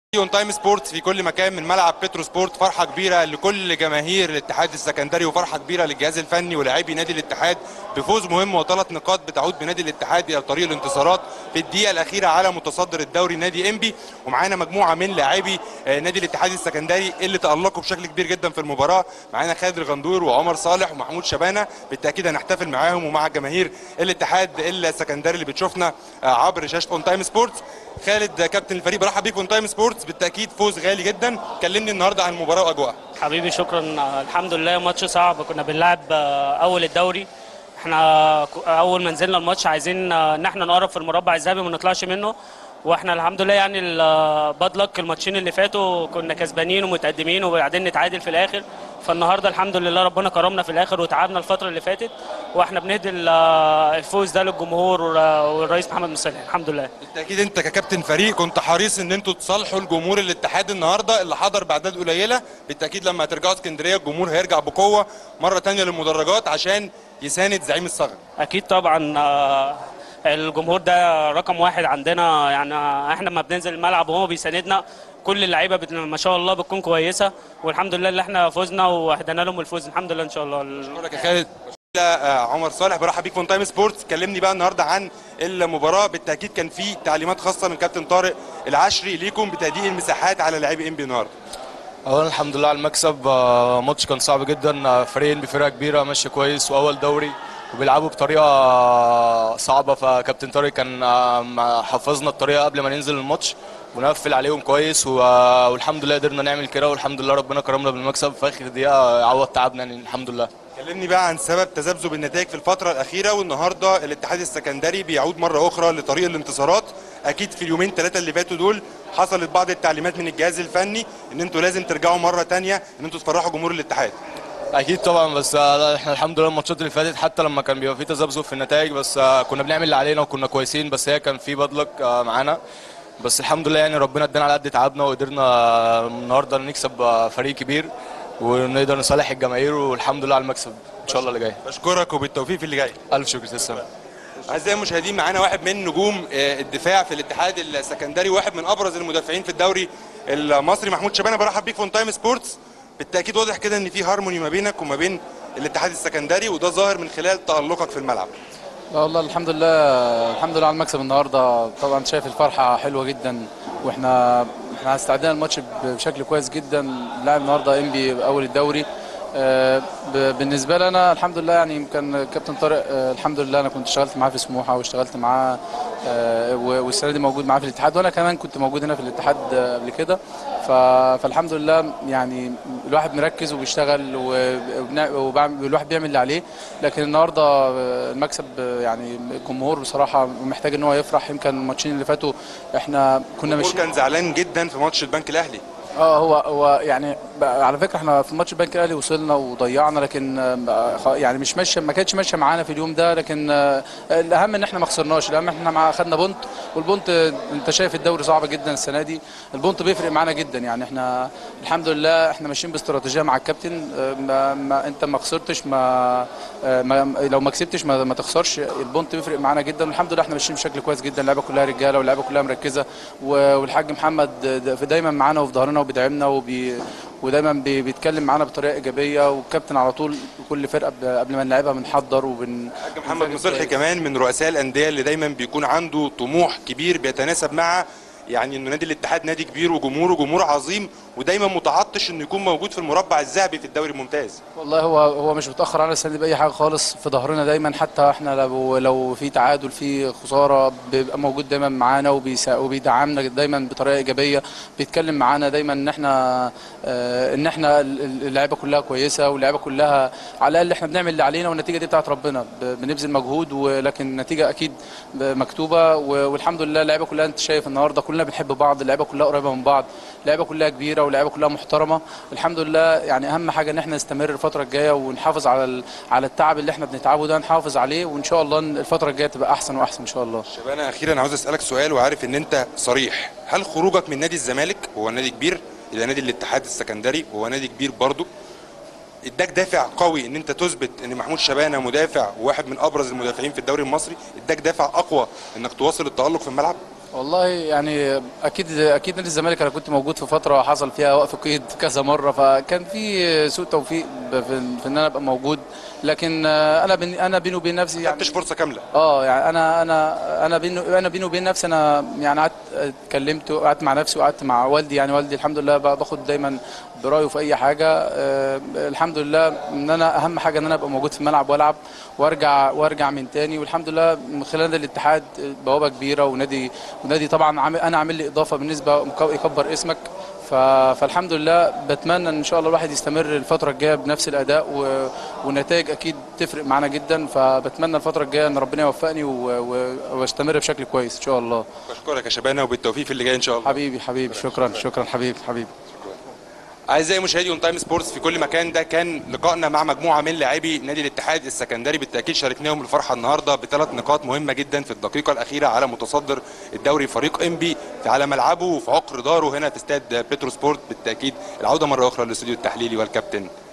اون تايم سبورتس في كل مكان من ملعب بترو سبورت فرحه كبيره لكل جماهير الاتحاد السكندري وفرحه كبيره للجهاز الفني ولاعبي نادي الاتحاد بفوز مهم وثلاث نقاط بتعود بنادي الاتحاد الى طريق الانتصارات في الدقيقه الاخيره على متصدر الدوري نادي انبي ومعانا مجموعه من لاعبي آه، نادي الاتحاد السكندري اللي تالقوا بشكل كبير جدا في المباراه معانا خالد الغندور وعمر صالح ومحمود شبانه بالتاكيد هنحتفل معاهم ومع جماهير الاتحاد السكندري اللي بتشوفنا آه، عبر شاشه اون تايم سبورتس خالد كابتن الفريق برحب بيك اون تايم سبورتس بالتاكيد فوز غالي جدا كلمني النهارده عن المباراه واجواءها حبيبي شكرا آه، الحمد لله ماتش صعب كنا بنلعب آه، اول الدوري احنا ك- اول ما نزلنا الماتش عايزين آه، ان احنا نقرب في المربع الذهبي وما نطلعش منه واحنا الحمد لله يعني باد لك الماتشين اللي فاتوا كنا كسبانين ومتقدمين وبعدين نتعادل في الاخر فالنهارده الحمد لله ربنا كرمنا في الاخر وتعبنا الفتره اللي فاتت واحنا بنهدي ال- آه، الفوز ده للجمهور والر- والرئيس محمد مصلح الحمد لله بالتاكيد انت ككابتن فريق كنت حريص ان انتوا تصالحوا الجمهور الاتحاد النهارده اللي حضر باعداد قليله بالتاكيد لما هترجعوا اسكندريه الجمهور هيرجع بقوه مره تانية للمدرجات عشان يساند زعيم الصغر اكيد طبعا آه، الجمهور ده رقم واحد عندنا يعني احنا لما بننزل الملعب وهو بيساندنا كل اللعيبه بت- ما شاء الله بتكون كويسه والحمد لله اللي احنا فزنا واهدينا لهم الفوز الحمد لله ان شاء الله اشكرك يا خالد آه، عمر صالح برحب بيك في تايم سبورتس كلمني بقى النهارده عن المباراه بالتاكيد كان في تعليمات خاصه من كابتن طارق العشري ليكم بتضييق المساحات على لاعبي انبي النهارده اولا الحمد لله على المكسب آه، ماتش كان صعب جدا آه، فريقين بفرقه كبيره ماشيه كويس واول دوري وبيلعبوا بطريقه آه، صعبه فكابتن طارق كان آه، مع- حفظنا الطريقه قبل ما ننزل الماتش ونقفل عليهم كويس و- آه، والحمد لله قدرنا نعمل كده والحمد لله ربنا كرمنا بالمكسب في اخر دقيقه عوض تعبنا يعني الحمد لله كلمني بقى عن سبب تذبذب النتائج في الفتره الاخيره والنهارده الاتحاد السكندري بيعود مره اخرى لطريق الانتصارات اكيد في اليومين ثلاثه اللي فاتوا دول حصلت بعض التعليمات من الجهاز الفني ان انتوا لازم ترجعوا مره تانية ان انتوا تفرحوا جمهور الاتحاد اكيد طبعا بس آه، لا، احنا الحمد لله الماتشات اللي فاتت حتى لما كان بيبقى في تذبذب في النتائج بس آه، كنا بنعمل اللي علينا وكنا كويسين بس هي كان في بدلك معانا بس الحمد لله يعني ربنا ادانا على قد تعبنا وقدرنا آه، النهارده نكسب آه، فريق كبير ونقدر نصالح الجماهير والحمد لله على المكسب ان شاء الله اللي جاي بشكرك وبالتوفيق في اللي جاي الف شكر تسلم اعزائي المشاهدين معانا واحد من نجوم آه، الدفاع في الاتحاد السكندري واحد من ابرز المدافعين في الدوري المصري محمود شبانه برحب بيك في اون تايم سبورتس بالتاكيد واضح كده ان في هارموني ما بينك وما بين الاتحاد السكندري وده ظاهر من خلال تالقك في الملعب لا والله الحمد لله الحمد لله على المكسب النهارده طبعا شايف الفرحه حلوه جدا واحنا احنا استعدنا الماتش بشكل كويس جدا لاعب النهارده انبي اول الدوري آه، ب- بالنسبه لي انا الحمد لله يعني يمكن كابتن طارق آه، الحمد لله انا كنت اشتغلت معاه في سموحه واشتغلت معاه آه، و- والسنه دي موجود معاه في الاتحاد وانا كمان كنت موجود هنا في الاتحاد آه، قبل كده ف- فالحمد لله يعني الواحد مركز وبيشتغل وبنع- وبعمل- والواحد بيعمل اللي عليه لكن النهارده آه، المكسب آه، يعني الجمهور بصراحه محتاج ان هو يفرح يمكن الماتشين اللي فاتوا احنا كنا الجمهور مش كان زعلان جدا في ماتش البنك الاهلي اه هو هو يعني بقى على فكره احنا في ماتش البنك الاهلي وصلنا وضيعنا لكن آه، بقى خ- يعني مش ماشيه ما كانتش ماشيه معانا في اليوم ده لكن آه، الاهم ان احنا ما خسرناش الاهم ان احنا مع خدنا بونت والبونت آه، انت شايف الدوري صعب جدا السنه دي البونت بيفرق معانا جدا يعني احنا الحمد لله احنا ماشيين باستراتيجيه مع الكابتن آه، ما, ما انت ما خسرتش ما, آه، ما لو ما كسبتش ما, ما تخسرش البونت بيفرق معانا جدا والحمد لله احنا ماشيين بشكل كويس جدا اللعيبه كلها رجاله واللعيبه كلها مركزه و- والحاج محمد دا- في دايما معانا وفي ظهرنا وبيدعمنا وبي ودايما بي- بيتكلم معانا بطريقه ايجابيه والكابتن على طول كل فرقه ب- قبل ما نلعبها بنحضر وبن الحاج محمد مصلحي كمان من رؤساء الانديه اللي دايما بيكون عنده طموح كبير بيتناسب مع يعني انه نادي الاتحاد نادي كبير وجمهوره جمهور عظيم ودايما متعطش انه يكون موجود في المربع الذهبي في الدوري الممتاز والله هو هو مش متاخر على السنه دي باي حاجه خالص في ظهرنا دايما حتى احنا لو لو في تعادل في خساره بيبقى موجود دايما معانا وبيسا وبيدعمنا دايما بطريقه ايجابيه بيتكلم معانا دايما ان احنا آه، ان احنا ال- ال- اللعيبه كلها كويسه واللعيبه كلها على الاقل احنا بنعمل اللي علينا والنتيجه دي بتاعت ربنا ب- بنبذل مجهود ولكن النتيجه اكيد ب- مكتوبه و- والحمد لله اللعيبه كلها انت شايف النهارده كلنا بنحب بعض اللعيبه كلها قريبه من بعض اللعيبه كلها كبيره واللعيبه كلها محترمه الحمد لله يعني اهم حاجه ان احنا نستمر الفتره الجايه ونحافظ على ال- على التعب اللي احنا بنتعبه ده نحافظ عليه وان شاء الله الفتره الجايه تبقى احسن واحسن ان شاء الله شبانه اخيرا عاوز اسالك سؤال وعارف ان انت صريح هل خروجك من نادي الزمالك وهو نادي كبير الى نادي الاتحاد السكندري وهو نادي كبير برضه اداك دافع قوي ان انت تثبت ان محمود شبانه مدافع وواحد من ابرز المدافعين في الدوري المصري اداك دافع اقوى انك تواصل التالق في الملعب والله يعني اكيد اكيد نادي الزمالك انا كنت موجود في فتره حصل فيها وقف قيد كذا مره فكان في سوء توفيق ب- في, في ان انا ابقى موجود لكن آه، انا بين انا بيني وبين نفسي يعني خدتش فرصه كامله اه يعني انا انا انا بيني انا بيني وبين نفسي انا يعني قعدت اتكلمت وقعدت مع نفسي وقعدت مع والدي يعني والدي الحمد لله ب- باخد دايما برايه في اي حاجه آه الحمد لله ان انا اهم حاجه ان انا ابقى موجود في الملعب والعب وارجع وارجع من تاني والحمد لله من خلال نادي الاتحاد بوابه كبيره ونادي ونادي طبعا عامل انا عامل لي اضافه بالنسبه مكو- يكبر اسمك ف- فالحمم لله بتمنى ان شاء الله الواحد يستمر الفتره الجايه بنفس الاداء و... والنتائج اكيد تفرق معانا جدا فبتمنى الفتره الجايه ان ربنا يوفقني و... و... واستمر بشكل كويس ان شاء الله بشكرك يا شبانه وبالتوفيق في اللي جاي ان شاء الله حبيبي حبيبي شكرا شكرا حبيبي حبيبي اعزائي مشاهدي اون تايم سبورتس في كل مكان ده كان لقائنا مع مجموعه من لاعبي نادي الاتحاد السكندري بالتاكيد شاركناهم الفرحه النهارده بثلاث نقاط مهمه جدا في الدقيقه الاخيره على متصدر الدوري فريق ام بي على ملعبه وفي عقر داره هنا في استاد بترو سبورت بالتاكيد العوده مره اخرى للاستوديو التحليلي والكابتن